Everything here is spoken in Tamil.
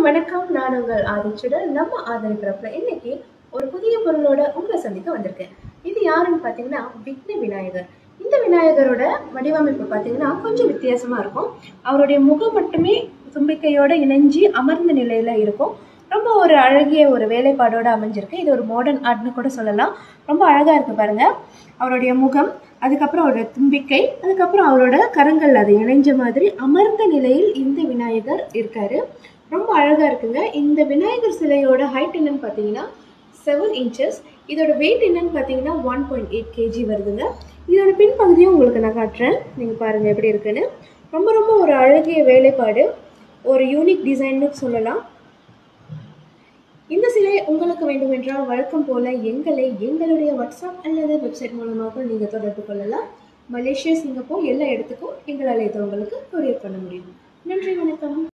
வணக்கம் நான் உங்கள் ஆதிச்சுடன் நம்ம ஆதரிக்கிறப்ப இன்னைக்கு ஒரு புதிய பொருளோட உங்களை சந்திக்க வந்திருக்கேன் இது யாருன்னு பார்த்தீங்கன்னா விக்ன விநாயகர் இந்த விநாயகரோட வடிவமைப்பு பார்த்தீங்கன்னா கொஞ்சம் வித்தியாசமா இருக்கும் அவருடைய முகம் மட்டுமே தும்பிக்கையோட இணைஞ்சி அமர்ந்த நிலையில இருக்கும் ரொம்ப ஒரு அழகிய ஒரு வேலைப்பாடோட அமைஞ்சிருக்கு இது ஒரு மாடர்ன் ஆர்ட்னு கூட சொல்லலாம் ரொம்ப அழகா இருக்கு பாருங்க அவருடைய முகம் அதுக்கப்புறம் அவரோட தும்பிக்கை அதுக்கப்புறம் அவரோட கரங்கள் அது இணைஞ்ச மாதிரி அமர்ந்த நிலையில் இந்த விநாயகர் இருக்காரு ரொம்ப அழகா இருக்குங்க இந்த விநாயகர் சிலையோட ஹைட் என்னன்னு பார்த்தீங்கன்னா செவன் இன்ச்சஸ் இதோட வெயிட் என்னன்னு பார்த்தீங்கன்னா ஒன் பாயிண்ட் எயிட் கேஜி வருதுங்க இதோட பின்பகுதியும் உங்களுக்கு நான் காட்டுறேன் நீங்கள் பாருங்கள் எப்படி இருக்குன்னு ரொம்ப ரொம்ப ஒரு அழகிய வேலைப்பாடு ஒரு யூனிக் டிசைன்னு சொல்லலாம் இந்த சிலை உங்களுக்கு வேண்டுமென்றால் வழக்கம் போல எங்களை எங்களுடைய வாட்ஸ்அப் அல்லது வெப்சைட் மூலமாக நீங்கள் தொடர்பு கொள்ளலாம் மலேசியா சிங்கப்பூர் எல்லா இடத்துக்கும் எங்களால் இதை உங்களுக்கு கொரியர் பண்ண முடியும் நன்றி வணக்கம்